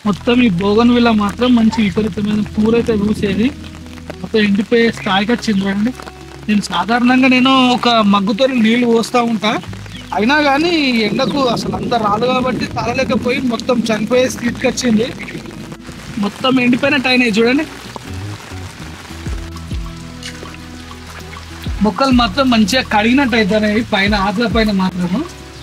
మొత్తం ఈ బోగన్ విల్ల మాత్రం మంచి విపరీతమైన పూర అయితే పూసేది మొత్తం ఎండిపోయే స్థాయికి వచ్చింది చూడండి నేను సాధారణంగా నేను ఒక మగ్గుతో నీళ్లు పోస్తూ ఉంటా అయినా కానీ ఈ ఎండకు అసలు అంత రాదు కాబట్టి తాళలేకపోయి మొత్తం చనిపోయే స్థితికి వచ్చింది మొత్తం ఎండిపోయినట్టు అయినాయి చూడండి మొక్కలు మాత్రం మంచిగా కడిగినట్టు అవుతున్నాయి పైన ఆకుల పైన మాత్రము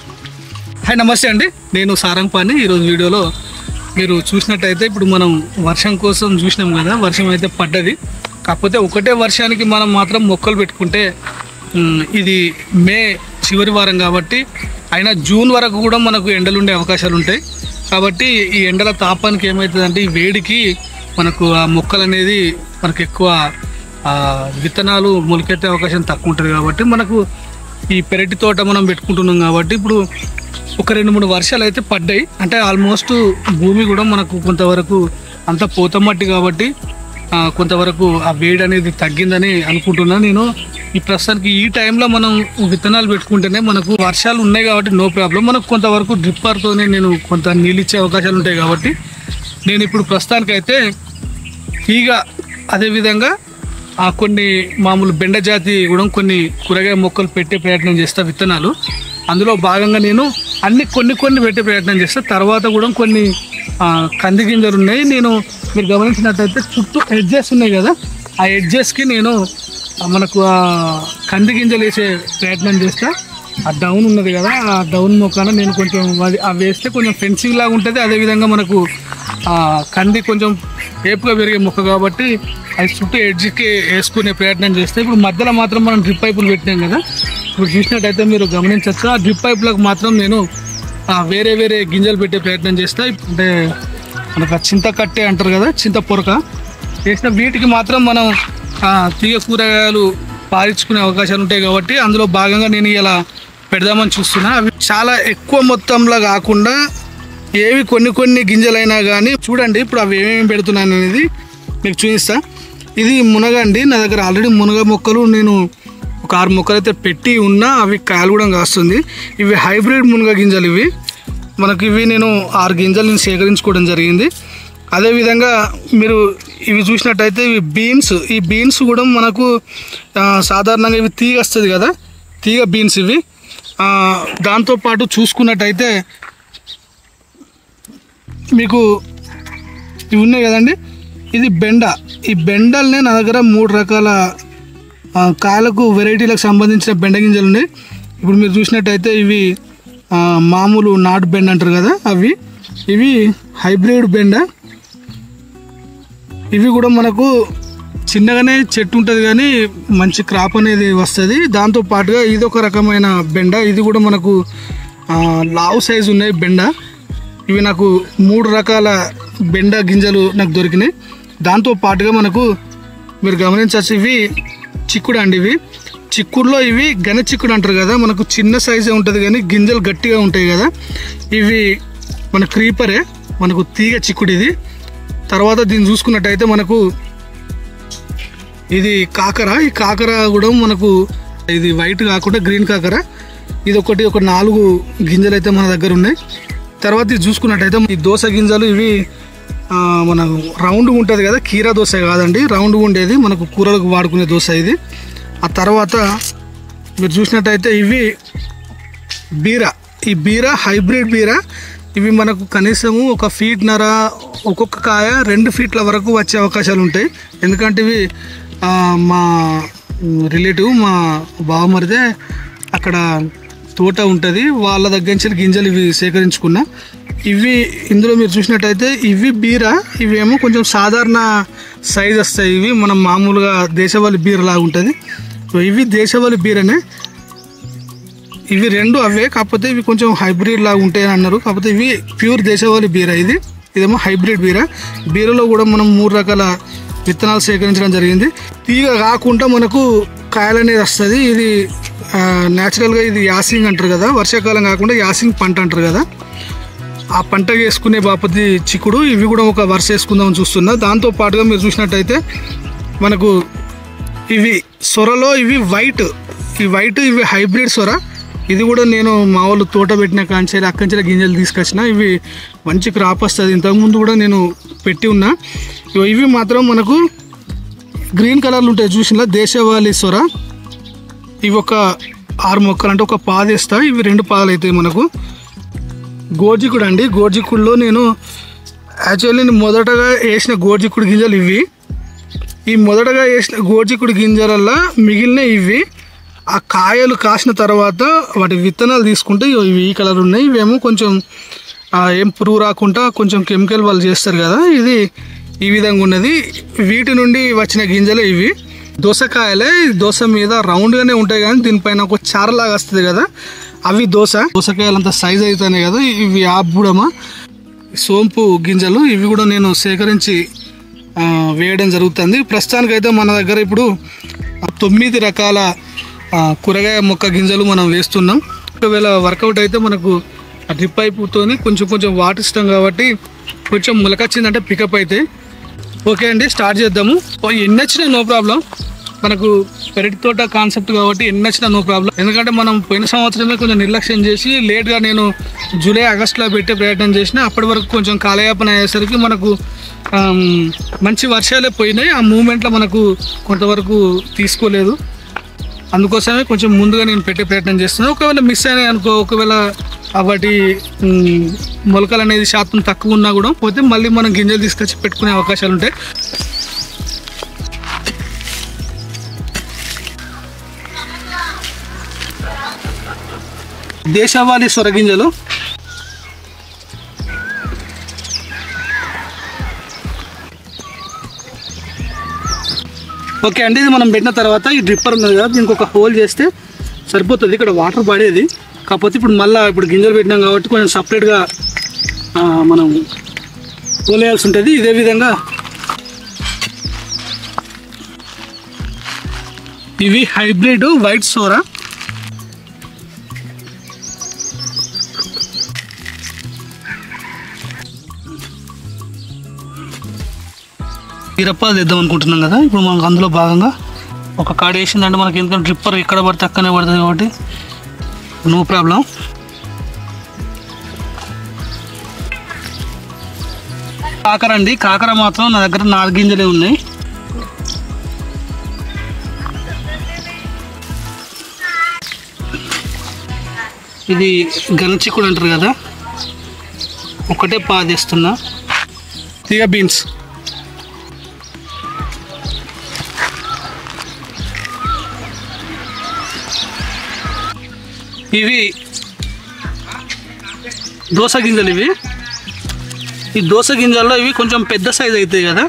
హాయ్ నమస్తే అండి నేను సారంగపాని ఈరోజు వీడియోలో మీరు చూసినట్టయితే ఇప్పుడు మనం వర్షం కోసం చూసినాం కదా వర్షం అయితే పడ్డది కాకపోతే ఒకటే వర్షానికి మనం మాత్రం మొక్కలు పెట్టుకుంటే ఉమ్, ఇది మే చివరి వారం కాబట్టి అయినా జూన్ వరకు కూడా మనకు ఎండలు ఉండే అవకాశాలు ఉంటాయి కాబట్టి ఈ ఎండల తాపానికి ఏమవుతుందంటే ఈ వేడికి మనకు ఆ మొక్కలు అనేది మనకు ఎక్కువ ఆ, విత్తనాలు మొలకెత్తే అవకాశం తక్కువ ఉంటుంది కాబట్టి మనకు ఈ పెరటి తోట మనం పెట్టుకుంటున్నాం కాబట్టి ఇప్పుడు ఒక రెండు మూడు వర్షాలు అయితే పడ్డాయి అంటే ఆల్మోస్ట్ భూమి కూడా మనకు కొంతవరకు అంతా పోతమట్టి కాబట్టి ఆ, కొంతవరకు ఆ వేడి అనేది తగ్గిందని అనుకుంటున్నాను నేను ఈ ప్రస్తుతానికి ఈ టైంలో మనం విత్తనాలు పెట్టుకుంటేనే మనకు వర్షాలు ఉన్నాయి కాబట్టి నో ప్రాబ్లం మనకు కొంతవరకు డ్రిప్పర్తోనే నేను కొంత నీళ్ళు ఇచ్చే అవకాశాలు ఉంటాయి కాబట్టి నేను ఇప్పుడు ప్రస్తుతానికి అయితే తీగ అదేవిధంగా ఆ కొన్ని మామూలు బెండ జాతి కూడా కొన్ని కూరగాయ మొక్కలు పెట్టే ప్రయత్నం చేస్తా విత్తనాలు అందులో భాగంగా నేను అన్ని కొన్ని కొన్ని పెట్టే ప్రయత్నం చేస్తా తర్వాత కూడా కొన్ని ఆ, కంది గింజలు ఉన్నాయి నేను మీరు గమనించినట్టయితే చుట్టూ ఎడ్జెస్ ఉన్నాయి కదా ఆ ఎడ్జెస్కి నేను ఆ, మనకు ఆ కంది గింజలు వేసే ప్రయత్నం చేస్తా ఆ డౌన్ ఉన్నది కదా ఆ డౌన్ మొక్కన నేను కొంచెం అది అవి వేస్తే కొంచెం ఫెన్సింగ్ లాగా ఉంటుంది అదేవిధంగా మనకు ఆ కంది కొంచెం ఏపుగా పెరిగే మొక్క కాబట్టి అది చుట్టూ ఎడ్జ్కి వేసుకునే ప్రయత్నం చేస్తే ఇప్పుడు మధ్యలో మాత్రం మనం డ్రిప్ పైపులు పెట్టినాం కదా ఇప్పుడు చూసినట్టయితే మీరు గమనించవచ్చు ఆ డ్రిప్ పైపులకు మాత్రం నేను ఆ, వేరే వేరే గింజలు పెట్టే ప్రయత్నం చేస్తా అంటే మనకు ఆ చింత కట్టే అంటారు కదా చింత పొరక చేసిన వీటికి మాత్రం మనం ఆ, తీగ కూరగాయలు పారించుకునే అవకాశాలు ఉంటాయి కాబట్టి అందులో భాగంగా నేను ఇలా పెడదామని చూస్తున్నా అవి చాలా ఎక్కువ మొత్తంలో కాకుండా ఏవి కొన్ని కొన్ని గింజలైనా కానీ చూడండి ఇప్పుడు అవి ఏమేమి పెడుతున్నాను అనేది మీకు చూపిస్తా ఇది మునగ అండి నా దగ్గర ఆల్రెడీ మునగ మొక్కలు నేను ఒక ఆరు మొక్కలు అయితే పెట్టి ఉన్నా అవి కాయలు కూడా కాస్తుంది ఇవి హైబ్రిడ్ మునగ గింజలు ఇవి మనకి ఇవి నేను ఆరు గింజలు నేను సేకరించుకోవడం జరిగింది అదేవిధంగా మీరు ఇవి చూసినట్టయితే ఇవి బీన్స్ ఈ బీన్స్ కూడా మనకు ఆ, సాధారణంగా ఇవి తీగ వస్తుంది కదా తీగ బీన్స్ ఇవి ఆ, దాంతోపాటు చూసుకున్నట్టయితే మీకు ఇవి ఉన్నాయి కదండి ఇది బెండ ఈ బెండల్నే నా దగ్గర మూడు రకాల ఆ, కాయలకు వెరైటీలకు సంబంధించిన బెండ గింజలు ఉన్నాయి ఇప్పుడు మీరు చూసినట్టయితే ఇవి ఆ, మామూలు నాటు బెండ అంటారు కదా అవి ఇవి హైబ్రిడ్ బెండ ఇవి కూడా మనకు చిన్నగానే చెట్టు ఉంటుంది కానీ మంచి క్రాప్ అనేది వస్తుంది దాంతో పాటుగా ఇది ఒక రకమైన బెండ ఇది కూడా మనకు ఆ, లావు సైజు ఉన్నాయి బెండ ఇవి నాకు మూడు రకాల బెండ గింజలు నాకు దొరికినాయి దాంతో పాటుగా మనకు మీరు గమనించవచ్చు ఇవి చిక్కుడు అండి ఇవి చిక్కుడులో ఇవి గన చిక్కుడు అంటారు కదా మనకు చిన్న సైజే ఉంటుంది కానీ గింజలు గట్టిగా ఉంటాయి కదా ఇవి మన క్రీపరే మనకు తీగ చిక్కుడు ఇది తర్వాత దీన్ని చూసుకున్నట్టయితే మనకు ఇది కాకర ఈ కాకర కూడా మనకు ఇది వైట్ కాకుండా గ్రీన్ కాకర ఇది ఒకటి ఒక నాలుగు గింజలు అయితే మన దగ్గర ఉన్నాయి తర్వాత ఇది చూసుకున్నట్టయితే ఈ దోస గింజలు ఇవి ఆ, మన రౌండ్ ఉంటుంది కదా కీరా దోశ కాదండి రౌండ్ ఉండేది మనకు కూరలకు వాడుకునే దోశ ఇది ఆ తర్వాత మీరు చూసినట్టయితే ఇవి బీర ఈ బీర హైబ్రిడ్ బీర ఇవి మనకు కనీసము ఒక ఫీట్ నర ఒక్కొక్క కాయ రెండు ఫీట్ల వరకు వచ్చే అవకాశాలు ఉంటాయి ఎందుకంటే ఇవి ఆ, మా రిలేటివ్ మా బావమరిదే అక్కడ తోట ఉంటుంది వాళ్ళ దగ్గర నుంచి గింజలు ఇవి సేకరించుకున్నా ఇవి ఇందులో మీరు చూసినట్టయితే ఇవి బీర ఇవేమో కొంచెం సాధారణ సైజ్ వస్తాయి ఇవి మనం మామూలుగా దేశవాళీ బీర లాగా ఉంటుంది సో ఇవి దేశవాళీ బీరనే ఇవి రెండు అవే కాకపోతే ఇవి కొంచెం హైబ్రిడ్ లాగా ఉంటాయని అన్నారు కాకపోతే ఇవి ప్యూర్ దేశవాళీ బీర ఇది ఇదేమో హైబ్రిడ్ బీర బీరలో కూడా మనం మూడు రకాల విత్తనాలు సేకరించడం జరిగింది తీగ కాకుండా మనకు కాయలు అనేది వస్తుంది ఇది ఆ, న్యాచురల్గా ఇది యాసింగ్ అంటారు కదా వర్షాకాలం కాకుండా యాసింగ్ పంట అంటారు కదా ఆ పంట వేసుకునే బాపతి చిక్కుడు ఇవి కూడా ఒక వరుస వేసుకుందామని చూస్తున్నా దాంతో పాటుగా మీరు చూసినట్టయితే మనకు ఇవి సొరలో ఇవి వైట్ ఈ వైట్ ఇవి హైబ్రిడ్ సొర ఇది కూడా నేను మా వాళ్ళు తోట పెట్టిన కాంచెలు అక్కంచెల గింజలు తీసుకొచ్చిన ఇవి మంచి క్రాప్ వస్తుంది ఇంతకుముందు కూడా నేను పెట్టి ఉన్నా ఇగో ఇవి మాత్రం మనకు గ్రీన్ కలర్లు ఉంటాయి చూసిన దేశవాళీ సొర ఇవి ఒక ఆరు మొక్కలు అంటే ఒక పాదేస్తా ఇవి రెండు పాదలు అవుతాయి మనకు గోర్జికుడు అండి గోర్జికుడులో నేను యాక్చువల్లీ నేను మొదటగా వేసిన గోర్జికుడు గింజలు ఇవి ఈ మొదటగా వేసిన గోర్జికుడు గింజలల్లో మిగిలిన ఇవి ఆ కాయలు కాసిన తర్వాత వాటి విత్తనాలు తీసుకుంటే ఇగో ఇవి ఈ కలర్ ఉన్నాయి ఇవేమో కొంచెం ఆ, ఏం పురుగు రాకుండా కొంచెం కెమికల్ వాళ్ళు చేస్తారు కదా ఇది ఈ విధంగా ఉన్నది వీటి నుండి వచ్చిన గింజలే ఇవి దోసకాయలే ఈ దోస మీద రౌండ్గానే ఉంటాయి కానీ దీనిపైన ఒక చారలాగా వస్తుంది కదా అవి దోస దోసకాయలు అంత సైజ్ అవుతాయి కదా ఇవి ఆబుడమా సోంపు గింజలు ఇవి కూడా నేను సేకరించి ఆ, వేయడం జరుగుతుంది ప్రస్తుతానికైతే మన దగ్గర ఇప్పుడు తొమ్మిది రకాల ఆ, కూరగాయ మొక్క గింజలు మనం వేస్తున్నాం ఒకవేళ వర్కౌట్ అయితే మనకు ఆ డ్రిప్ పైపుతోని కొంచెం కొంచెం వాటర్ ఇస్తాం కాబట్టి కొంచెం మొలకొచ్చిందంటే పికప్ అయితే ఓకే అండి స్టార్ట్ చేద్దాము ఓ, ఎన్ని వచ్చినా నో ప్రాబ్లం మనకు పెరటి తోట కాన్సెప్ట్ కాబట్టి ఎన్ని వచ్చినా నో ప్రాబ్లం ఎందుకంటే మనం పోయిన సంవత్సరమే కొంచెం నిర్లక్ష్యం చేసి లేట్గా నేను జూలై ఆగస్టులో పెట్టే ప్రయత్నం చేసిన అప్పటి వరకు కొంచెం కాలయాపన అయ్యేసరికి మనకు ఆమ్, మంచి వర్షాలే పోయినాయి ఆ మూమెంట్లో మనకు కొంతవరకు తీసుకోలేదు అందుకోసమే కొంచెం ముందుగా నేను పెట్టే ప్రయత్నం చేస్తున్నాను ఒకవేళ మిస్ అయినాయి అనుకో ఒకవేళ ఆ వాటి మ్, మొలకలు అనేది శాతం తక్కువ ఉన్నా కూడా పోతే మళ్ళీ మనం గింజలు తీసుకొచ్చి పెట్టుకునే అవకాశాలు ఉంటాయి దేశవాళీ సొరగింజలు ఓకే అండి ఇది మనం పెట్టిన తర్వాత ఈ డ్రిప్పర్ ఉన్నది కదా దీనికి ఒక హోల్ చేస్తే సరిపోతుంది ఇక్కడ వాటర్ పడేది కాకపోతే ఇప్పుడు మళ్ళీ ఇప్పుడు గింజలు పెట్టినాం కాబట్టి కొంచెం సపరేట్గా మనం హోల్ వేయాల్సి ఉంటుంది ఇదే విధంగా ఇవి హైబ్రిడ్ వైట్ సోరా ఇరప్పాలు తెద్దాం అనుకుంటున్నాం కదా ఇప్పుడు మనకు అందులో భాగంగా ఒక కాడ వేసిందంటే మనకి ఎందుకంటే డ్రిప్పర్ ఎక్కడ పడితే అక్కనే పడుతుంది కాబట్టి నో ప్రాబ్లం కాకర అండి కాకర మాత్రం నా దగ్గర నాలుగు గింజలే ఉన్నాయి ఇది గనచిక్కుడు అంటారు కదా ఒకటే పాదేస్తున్నా ఇక బీన్స్ ఇవి దోస గింజలు ఇవి ఈ దోస గింజల్లో ఇవి కొంచెం పెద్ద సైజ్ అవుతాయి కదా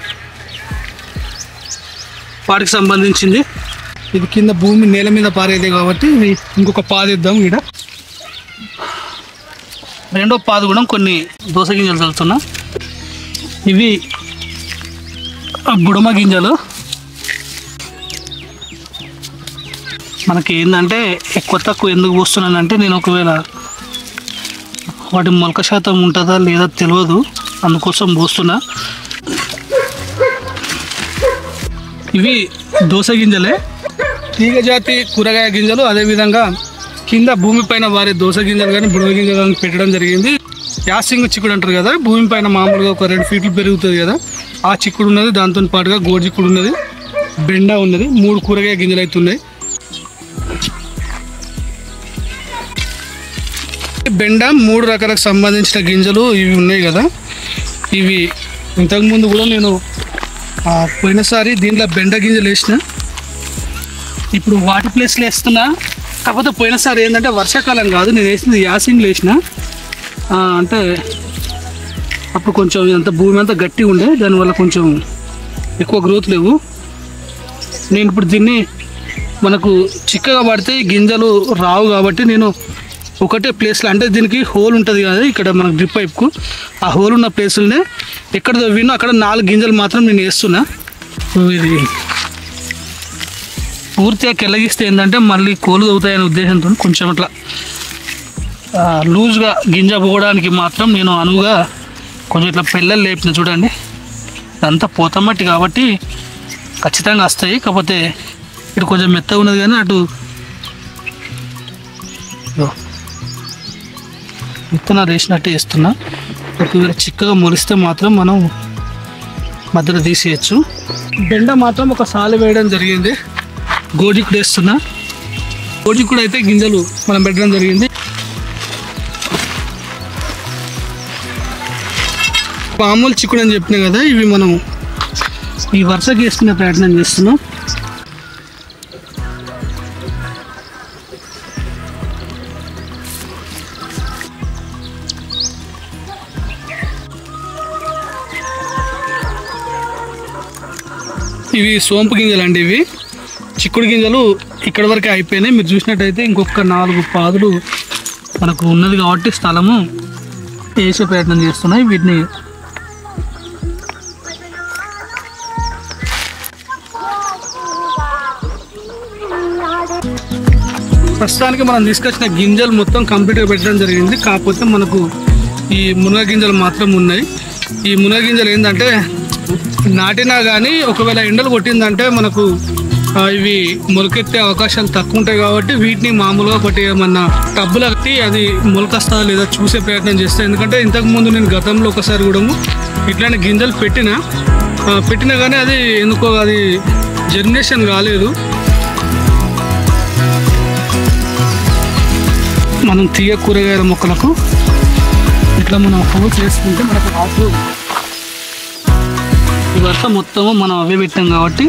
వాటికి సంబంధించింది ఇది కింద భూమి నేల మీద పారేది కాబట్టి ఇది ఇంకొక పాదు ఇద్దాం ఈడ రెండో పాదు కూడా కొన్ని దోస గింజలు చల్లుతున్నా ఇవి బుడమ గింజలు మనకి ఏంటంటే ఎక్కువ తక్కువ ఎందుకు పోస్తున్నానంటే నేను ఒకవేళ వాటి మొలక శాతం ఉంటుందా లేదా తెలియదు అందుకోసం పోస్తున్నా ఇవి దోస గింజలే తీగ జాతి కూరగాయ గింజలు అదేవిధంగా కింద భూమి పైన వారి దోస గింజలు కానీ బుడవ గింజలు కానీ పెట్టడం జరిగింది యాసింగ్ చిక్కుడు అంటారు కదా భూమి పైన మామూలుగా ఒక రెండు ఫీట్లు పెరుగుతుంది కదా ఆ చిక్కుడు ఉన్నది దాంతో పాటుగా గోడు చిక్కుడు ఉన్నది బెండ ఉన్నది మూడు కూరగాయ గింజలు అయితే ఉన్నాయి బెండ మూడు రకాలకు సంబంధించిన గింజలు ఇవి ఉన్నాయి కదా ఇవి ఇంతకుముందు కూడా నేను ఆ, పోయినసారి దీంట్లో బెండ గింజలు వేసిన ఇప్పుడు వాటి ప్లేస్లో వేస్తున్నా కాకపోతే పోయినసారి ఏంటంటే వర్షాకాలం కాదు నేను వేసింది యాసింగ్లు వేసిన ఆ, అంటే అప్పుడు కొంచెం ఇదంతా భూమి అంతా గట్టిగా ఉండే దానివల్ల కొంచెం ఎక్కువ గ్రోత్ లేవు నేను ఇప్పుడు దీన్ని మనకు చిక్కగా పడితే ఈ గింజలు రావు కాబట్టి నేను ఒకటే ప్లేస్లో అంటే దీనికి హోల్ ఉంటుంది కదా ఇక్కడ మన డ్రిప్ పైప్కు ఆ హోల్ ఉన్న ప్లేసులనే ఎక్కడ తవ్వినో అక్కడ నాలుగు గింజలు మాత్రం నేను వేస్తున్నా సో ఇది పూర్తిగా కెల్లగిస్తే ఏంటంటే మళ్ళీ కోలు అవుతాయనే ఉద్దేశంతో కొంచెం అట్లా ఆ, లూజ్గా గింజ పోవడానికి మాత్రం నేను అనువుగా కొంచెం ఇట్లా పిల్లలు లేపిన చూడండి ఇదంతా పోతమట్టి కాబట్టి ఖచ్చితంగా వస్తాయి కాకపోతే ఇటు కొంచెం మెత్తగా ఉన్నది కానీ అటు ఇదిగో. విత్తనాలు వేసినట్టు వేస్తున్నా ఒకవేళ చిక్కగా మొలిస్తే మాత్రం మనం మధ్యలో తీసేయచ్చు బెండ మాత్రం ఒక సాలు వేయడం జరిగింది గోజిక్కుడు వేస్తున్నా గోజిక్కుడు అయితే గింజలు మనం పెట్టడం జరిగింది మామూలు చిక్కుడు అని చెప్పినా కదా ఇవి మనం ఈ వరుసకి వేసుకునే ప్రయత్నం చేస్తున్నాం ఇవి సోంపు గింజలు అండి ఇవి చిక్కుడు గింజలు ఇక్కడ వరకే అయిపోయినాయి మీరు చూసినట్టయితే ఇంకొక నాలుగు పాదులు మనకు ఉన్నది కాబట్టి స్థలము వేసే ప్రయత్నం చేస్తున్నాయి వీటిని ప్రస్తుతానికి మనం తీసుకొచ్చిన గింజలు మొత్తం కంప్లీట్గా పెట్టడం జరిగింది కాకపోతే మనకు ఈ మునగ గింజలు మాత్రం ఉన్నాయి ఈ మునగ గింజలు ఏంటంటే నాటినా కానీ ఒకవేళ ఎండలు కొట్టిందంటే మనకు ఆ, ఇవి మొలకెత్తే అవకాశాలు తక్కువ ఉంటాయి కాబట్టి వీటిని మామూలుగా ఒకటి ఏమన్నా టబ్బులు కట్టి అది మొలకొస్తా లేదా చూసే ప్రయత్నం చేస్తాను ఎందుకంటే ఇంతకు ముందు నేను గతంలో ఒకసారి కూడా ఇట్లాంటి గింజలు పెట్టిన ఆ, పెట్టినా కానీ అది ఎందుకో అది జర్మినేషన్ కాలేదు మనం తీయ కూరగాయల మొక్కలకు ఇట్లా మనం హోల్స్ వేసుకుంటే మనకు ఆకు ఈ వరుస మొత్తము మనం అవే పెట్టాం కాబట్టి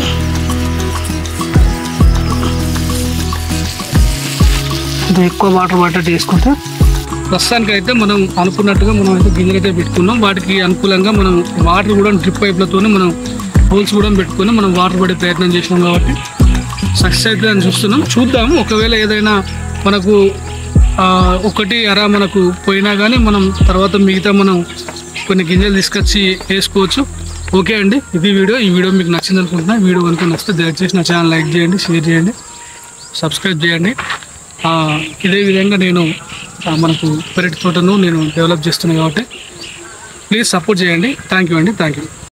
ఇంకా ఎక్కువ వాటర్ పట్టేట్టు వేసుకుంటే ప్రస్తుతానికి అయితే మనం అనుకున్నట్టుగా మనం అయితే గింజలు అయితే పెట్టుకున్నాం వాటికి అనుకూలంగా మనం వాటర్ కూడా డ్రిప్ పైప్లతోనే మనం హోల్స్ కూడా పెట్టుకొని మనం వాటర్ పడే ప్రయత్నం చేసినాం కాబట్టి సక్సెస్ అవుతుంది అని చూస్తున్నాం చూద్దాం ఒకవేళ ఏదైనా మనకు ఆ, ఒకటి అరా మనకు పోయినా కానీ మనం తర్వాత మిగతా మనం కొన్ని గింజలు తీసుకొచ్చి వేసుకోవచ్చు ఓకే అండి ఇది వీడియో ఈ వీడియో మీకు నచ్చింది అనుకుంటున్నా వీడియో కనుక నచ్చితే దయచేసి నా ఛానల్ లైక్ చేయండి షేర్ చేయండి సబ్స్క్రైబ్ చేయండి ఆ, ఇదే విధంగా నేను ఆ, మనకు పెరటి తోటను నేను డెవలప్ చేస్తున్నాను కాబట్టి ప్లీజ్ సపోర్ట్ చేయండి థ్యాంక్ యూ అండి థ్యాంక్ యూ